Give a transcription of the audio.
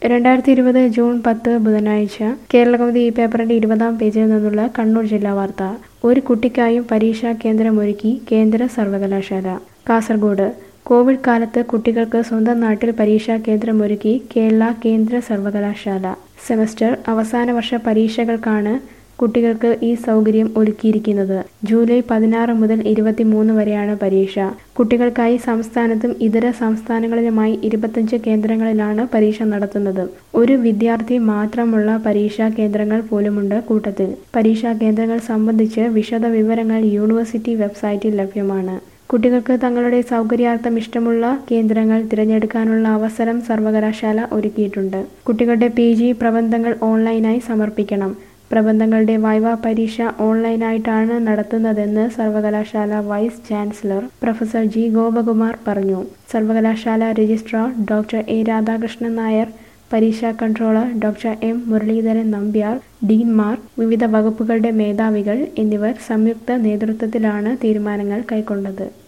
രണ്ടായിരത്തി ഇരുപത് ജൂൺ പത്ത് ബുധനാഴ്ച കേരളകൗമുദി ഈ പേപ്പറിന്റെ ഇരുപതാം പേജിൽ നിന്നുള്ള കണ്ണൂർ ജില്ലാ വാർത്ത ഒരു കുട്ടിക്കായും പരീക്ഷാ കേന്ദ്രമൊരുക്കി കേന്ദ്ര സർവകലാശാല കാസർഗോഡ് കോവിഡ് കാലത്ത് കുട്ടികൾക്ക് സ്വന്തം നാട്ടിൽ പരീക്ഷാ കേന്ദ്രമൊരുക്കി കേരള കേന്ദ്ര സർവകലാശാല സെമസ്റ്റർ അവസാന വർഷ പരീക്ഷകൾക്കാണ് കുട്ടികൾക്ക് ഈ സൗകര്യം ഒരുക്കിയിരിക്കുന്നത് ജൂലൈ പതിനാറ് മുതൽ ഇരുപത്തിമൂന്ന് വരെയാണ് പരീക്ഷ കുട്ടികൾക്കായി സംസ്ഥാനത്തും ഇതര സംസ്ഥാനങ്ങളിലുമായി ഇരുപത്തഞ്ച് കേന്ദ്രങ്ങളിലാണ് പരീക്ഷ നടത്തുന്നത് ഒരു വിദ്യാർത്ഥി മാത്രമുള്ള പരീക്ഷാ കേന്ദ്രങ്ങൾ പോലുമുണ്ട് കൂട്ടത്തിൽ പരീക്ഷാ കേന്ദ്രങ്ങൾ സംബന്ധിച്ച് വിശദ വിവരങ്ങൾ യൂണിവേഴ്സിറ്റി വെബ്സൈറ്റിൽ ലഭ്യമാണ് കുട്ടികൾക്ക് തങ്ങളുടെ സൗകര്യാർത്ഥം ഇഷ്ടമുള്ള കേന്ദ്രങ്ങൾ തിരഞ്ഞെടുക്കാനുള്ള അവസരം സർവകലാശാല ഒരുക്കിയിട്ടുണ്ട് കുട്ടികളുടെ പി ജി പ്രബന്ധങ്ങൾ ഓൺലൈനായി സമർപ്പിക്കണം പ്രബന്ധങ്ങളുടെ വൈവ പരീക്ഷ ഓൺലൈനായിട്ടാണ് നടത്തുന്നതെന്ന് സർവകലാശാല vice chancellor professor G Gopakumar പറഞ്ഞു സർവകലാശാല registrar doctor A Radhakrishnan Nair പരീക്ഷാ controller doctor M Muraleedharan Nambiar ഡീൻമാർ വിവിധ വകുപ്പുകളുടെ മേധാവികൾ എന്നിവർ സംയുക്ത നേതൃത്വത്തിലാണ് തീരുമാനങ്ങൾ കൈക്കൊണ്ടത്